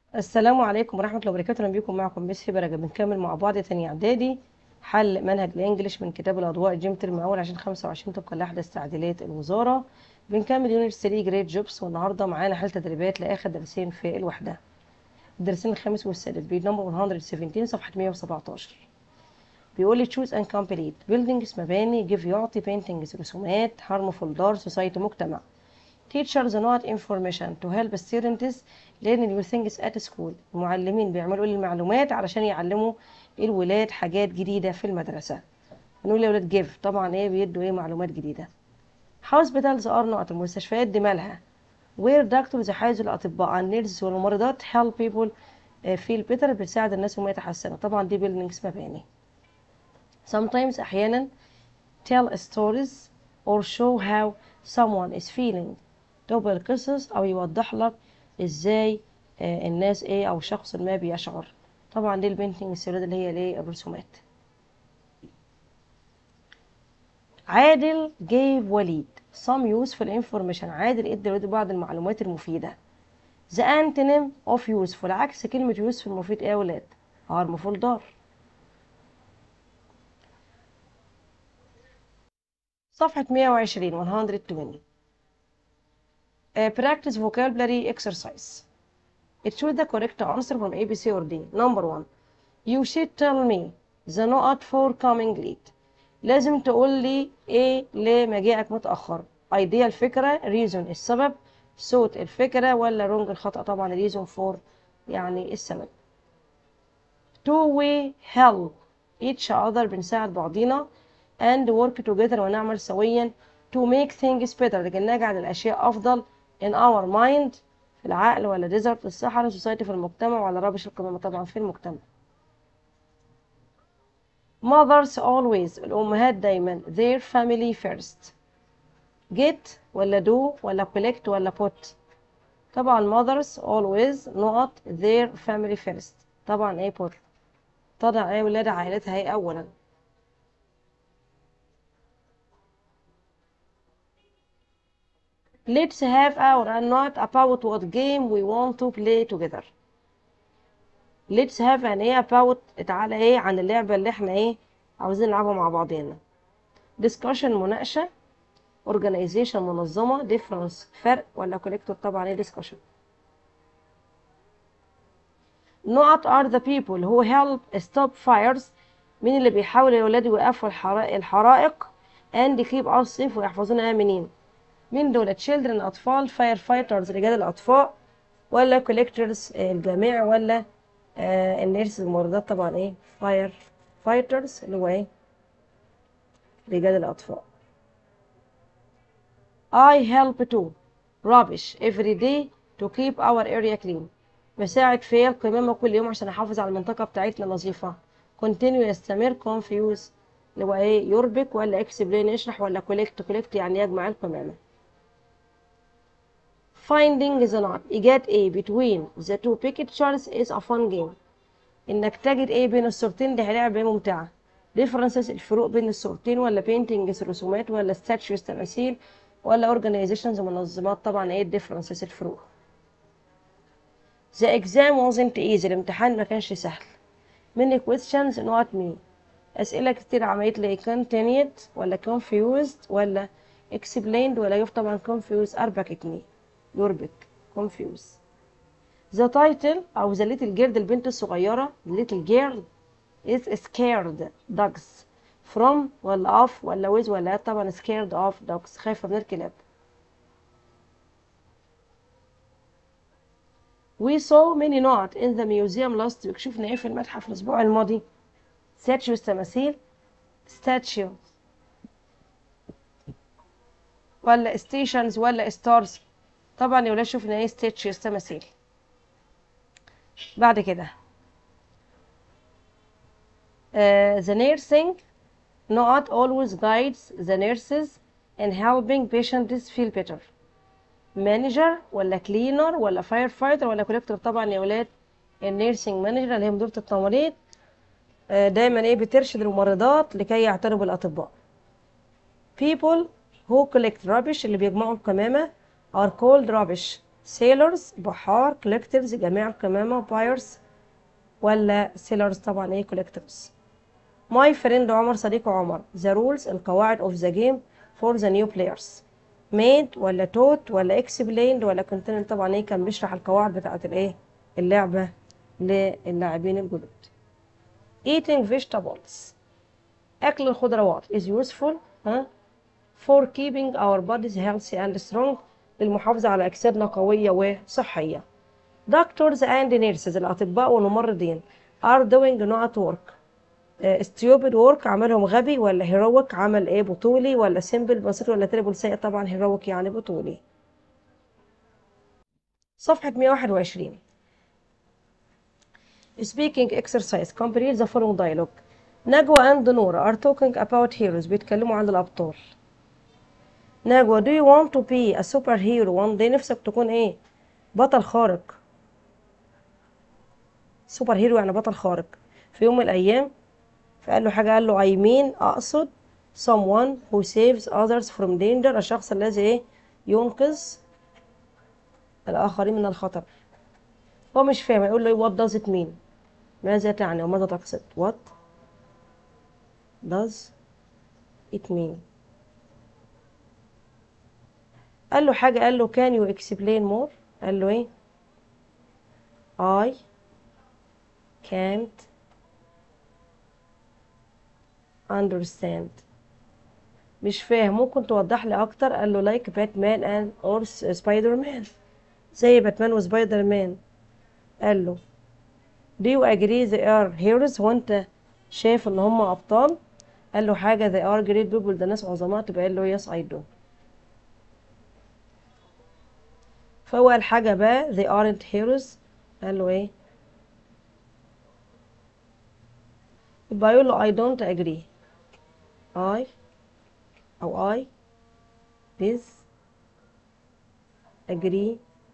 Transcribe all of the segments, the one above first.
السلام عليكم ورحمة الله وبركاته أهلا بيكم معكم ميس هبة رجب بنكمل مع بعض تاني إعدادي حل منهج الإنجليش من كتاب الأضواء الجيم ترم أول عشان خمسة وعشرين طبقا لأحدث تعديلات الوزارة بنكمل يونت 3 جريد جوبس والنهاردة معانا حل تدريبات لآخر درسين في الوحدة الدرسين الخامس والسادس بيج نمبر 117 صفحة 117 بيقول لي choose and complete buildings مباني give يعطي paintings رسومات harmful دار society مجتمع teachers not information to help students learn new things at school المعلمين بيعملوا لي المعلومات علشان يعلموا الولاد حاجات جديدة في المدرسة نقول يا ولاد give طبعا ايه بيدوا ايه معلومات جديدة hospitals are not المستشفيات دي مالها where doctors حيث الأطباء النيرس والممرضات help people feel better بتساعد الناس هم يتحسنوا طبعا دي buildings مباني sometimes أحيانا tell stories or show how someone is feeling تبقى القصص او يوضح لك ازاي آه الناس ايه او شخص ما بيشعر طبعا دي البينتنج السيرات اللي هي ليه الرسومات عادل جيب وليد some useful information عادل ادى وليد بعض المعلومات المفيدة the antonym of useful عكس كلمة useful مفيد ايه يا ولاد harmful ضار صفحة 120 120 Uh, practice vocabulary exercise. It should the correct answer from A, B, C, or D. Number one. You should tell me the not for coming late. لازم تقول لي ايه ليه مجيئك متأخر. idea الفكرة reason السبب صوت الفكرة ولا wrong الخطأ طبعا reason for يعني السبب. Two we help each other بنساعد بعضينا and work together ونعمل سويا to make things better لكي نجعل الأشياء أفضل in our mind في العقل ولا desert في الصحراء society في المجتمع ولا رابش القمامة طبعا في المجتمع mothers always الأمهات دايما their family first get ولا do ولا collect ولا put طبعا mothers always not their family first طبعا ايه put تضع ايه ولاد عائلتها هي أولا Let's have our not about what game we want to play together. Let's have an ايه about تعالى ايه عن اللعبة اللي احنا ايه عاوزين نلعبها مع بعضينا. Discussion مناقشة. Organization منظمة. Difference فرق ولا collector طبعا ايه discussion. Not are the people who help stop fires. مين اللي بيحاول يا ولاد يوقفوا الحرائق and keep us safe ويحفظونا آمنين. مين دول children أطفال فاير فايترز رجال الأطفاء ولا collectors الجميع ولا آه النيرس الممرضات طبعا ايه فاير فايترز اللي هو ايه رجال الأطفاء I help too rubbish every day to keep our area clean بساعد في القمامة كل يوم عشان أحافظ على المنطقة بتاعتنا نظيفة continue يستمر confuse اللي هو ايه يربك ولا explain يشرح ولا collect collect يعني يجمع القمامة Finding the knot إيجاد A between the two pictures is a fun game إنك تجد A بين الصورتين دي لعبة ممتعة differences الفروق بين الصورتين ولا paintings رسومات ولا statues تماثيل ولا organizations منظمات طبعا ايه differences الفروق The exam wasn't easy الامتحان ما كانش سهل many questions not me أسئلة كتير عملت لي continued ولا confused ولا explained ولا يف طبعا confused أربكتني يربك confuse the title أو the little girl البنت الصغيرة little girl is scared dogs from ولا off ولا with ولا طبعا scared of dogs خايفة من الكلاب we saw many not in the museum last week شفنا ايه في المتحف الأسبوع الماضي statues تماثيل statue ولا stations ولا stars طبعا يا ولاد شفنا ايه statues تماثيل بعد كده uh, the nursing not always guides the nurses in helping patients feel better manager ولا cleaner ولا firefighter ولا collector طبعا يا ولاد النيرسينج مانجر اللي هي مديرة التمريض uh, دايما ايه بترشد الممرضات لكي يعتنوا بالأطباء people who collect rubbish اللي بيجمعوا القمامة are called rubbish sailors بحار collectors جميع القمامة buyers ولا sellers طبعا ايه collectors my friend عمر صديق عمر the rules القواعد of the game for the new players made ولا taught ولا explained ولا contained طبعا ايه كان بيشرح القواعد بتاعت الايه اللعبة للاعبين الجدد eating vegetables أكل الخضروات is useful ها for keeping our bodies healthy and strong للمحافظة على أجسادنا قوية وصحية doctors and nurses الأطباء والممرضين are doing not work uh, stupid work عملهم غبي ولا heroic عمل ايه بطولي ولا simple بسيط ولا terrible سيء طبعا heroic يعني بطولي صفحة 121 speaking exercise complete the following dialogue نجوى and نورا are talking about heroes بيتكلموا عن الأبطال نجوى do you want to be a superhero one day نفسك تكون ايه بطل خارق سوبر هيرو يعني بطل خارق في يوم من الأيام فقال له حاجة قال له I mean أقصد someone who saves others from danger الشخص الذي ايه ينقذ الآخرين من الخطر هو مش فاهم يقول له what does it mean ماذا تعني وماذا تقصد what does it mean قال له حاجة قال له can you explain more قال له ايه I can't understand مش فاهم ممكن توضح لي اكتر قال له like Batman and or Spider-Man زي باتمان وسبايدر مان قال له do you agree they are heroes هو انت شايف ان هم ابطال قال له حاجة they are great people ده ناس عظماء تبقى قال له yes I do فهو قال حاجة بقى they aren't heroes قال له ايه يبقى يقول له I don't agree I أو I this agree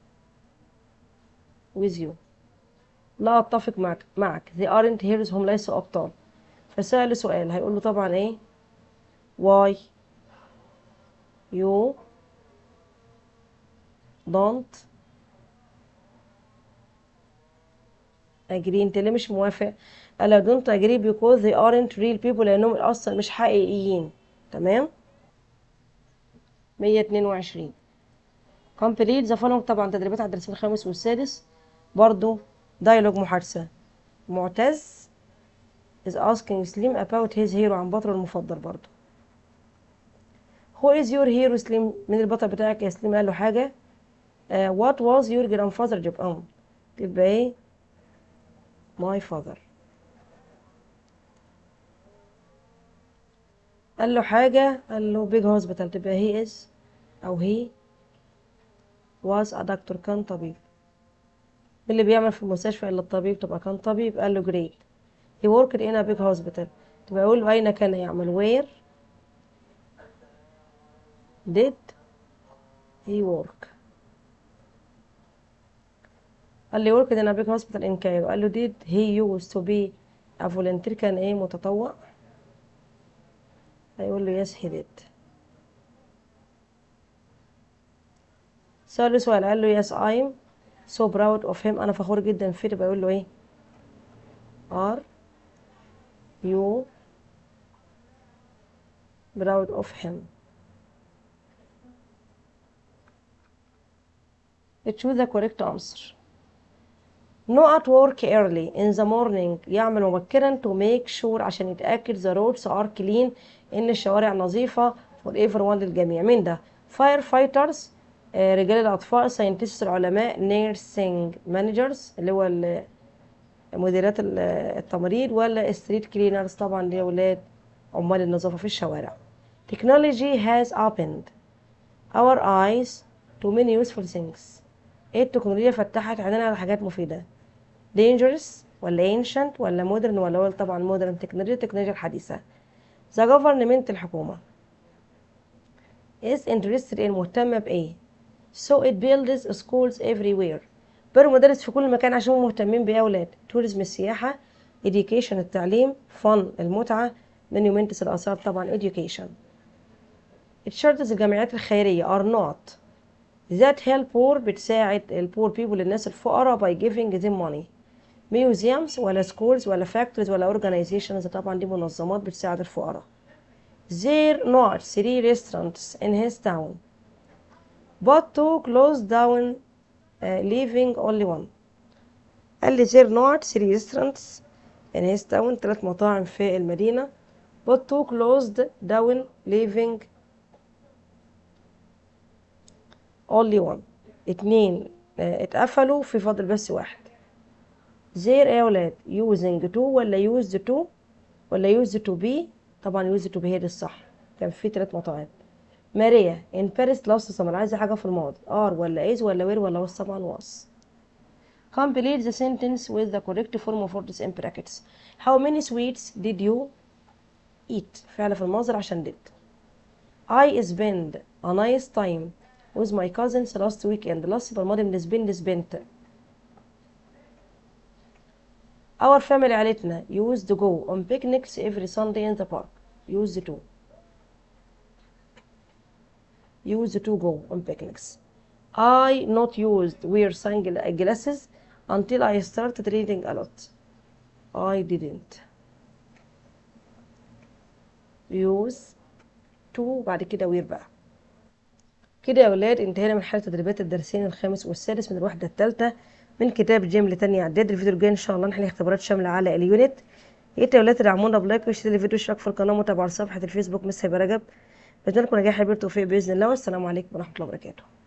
with you لا أتفق معك معك they aren't heroes هم ليسوا أبطال فسأل سؤال هيقول له طبعا ايه why you don't agree انت ليه مش موافق قال don't agree because they aren't real people لانهم اصلا مش حقيقيين تمام 122 complete the following طبعا تدريبات على الدرس الخامس والسادس برضو دايلوج محادثة معتز is asking سليم about his hero عن بطله المفضل برضو who is your hero سليم من البطل بتاعك يا سليم قال له حاجة uh, what was your grandfather job اه تبقى ايه my father قال له حاجة قال له big hospital تبقى he is أو he was a doctor كان طبيب اللي بيعمل في المستشفى إلا الطبيب تبقى كان طبيب قال له great he worked in a big hospital تبقى يقول له أين كان يعمل where did he work قال لي worked in a big hospital in Cairo قال له did he used to be a volunteer كان ايه متطوع هيقول له yes he did سأله سؤال قال له yes I'm so proud of him أنا فخور جدا فيه تبقى يقول له ايه are you proud of him choose the correct answer not work early in the morning يعمل مبكرا to make sure عشان يتأكد the roads are clean إن الشوارع نظيفة for everyone للجميع مين ده firefighters آه، رجال الأطفاء scientists العلماء nursing managers اللي هو ال- مديرات ال- التمريض ولا street cleaners طبعا اللي هي ولاد عمال النظافة في الشوارع technology has opened our eyes to many useful things ايه التكنولوجيا فتحت عينينا على حاجات مفيدة dangerous ولا ancient ولا modern ولا هو طبعا modern تكنولوجيا التكنولوجيا الحديثة the government الحكومة is interested in مهتمة بإيه so it builds schools everywhere بر مدارس في كل مكان عشان هم مهتمين بإيه يا أولاد tourism السياحة education التعليم fun المتعة monuments الآثار طبعا education الشرطة الجمعيات الخيرية are not that help poor بتساعد ال poor people الناس الفقراء by giving them money museums ولا schools ولا factories ولا organizations طبعا دي منظمات بتساعد الفقراء there not three restaurants in his town but two closed down uh, leaving only one قال لي there not three restaurants in his town ثلاث مطاعم في المدينة but two closed down leaving only one اتنين آه، اتقفلوا في فاضل بس واحد there ايه يا ولاد using to ولا used to ولا used to be طبعا used to be هي دي الصح كان في تلات مطاعم ماريا in Paris last summer عايزة حاجة في الماضي are ولا is ولا were ولا was طبعا was complete the sentence with the correct form of words in brackets how many sweets did you eat فعل في المصدر عشان did I spent a nice time with my cousins last weekend last يبقى الماضي من spend spent our family عيلتنا used to go on picnics every Sunday in the park used to used to go on picnics I not used wear sunglasses until I started reading a lot I didn't use to بعد كده wear بقى كده يا ولاد انتهينا من حالة تدريبات الدرسين الخامس والسادس من الوحدة الثالثة من كتاب جيم لتانية اعداد الفيديو الجاي ان شاء الله نحل اختبارات شاملة على اليونت يا ريت يا ولاد تدعمونا بلايك واشتركوا الفيديو اشتراك في القناة وتابعوا صفحة الفيسبوك مس هبة رجب بتمنى لكم نجاح كبير توفيق بإذن الله والسلام عليكم ورحمة الله وبركاته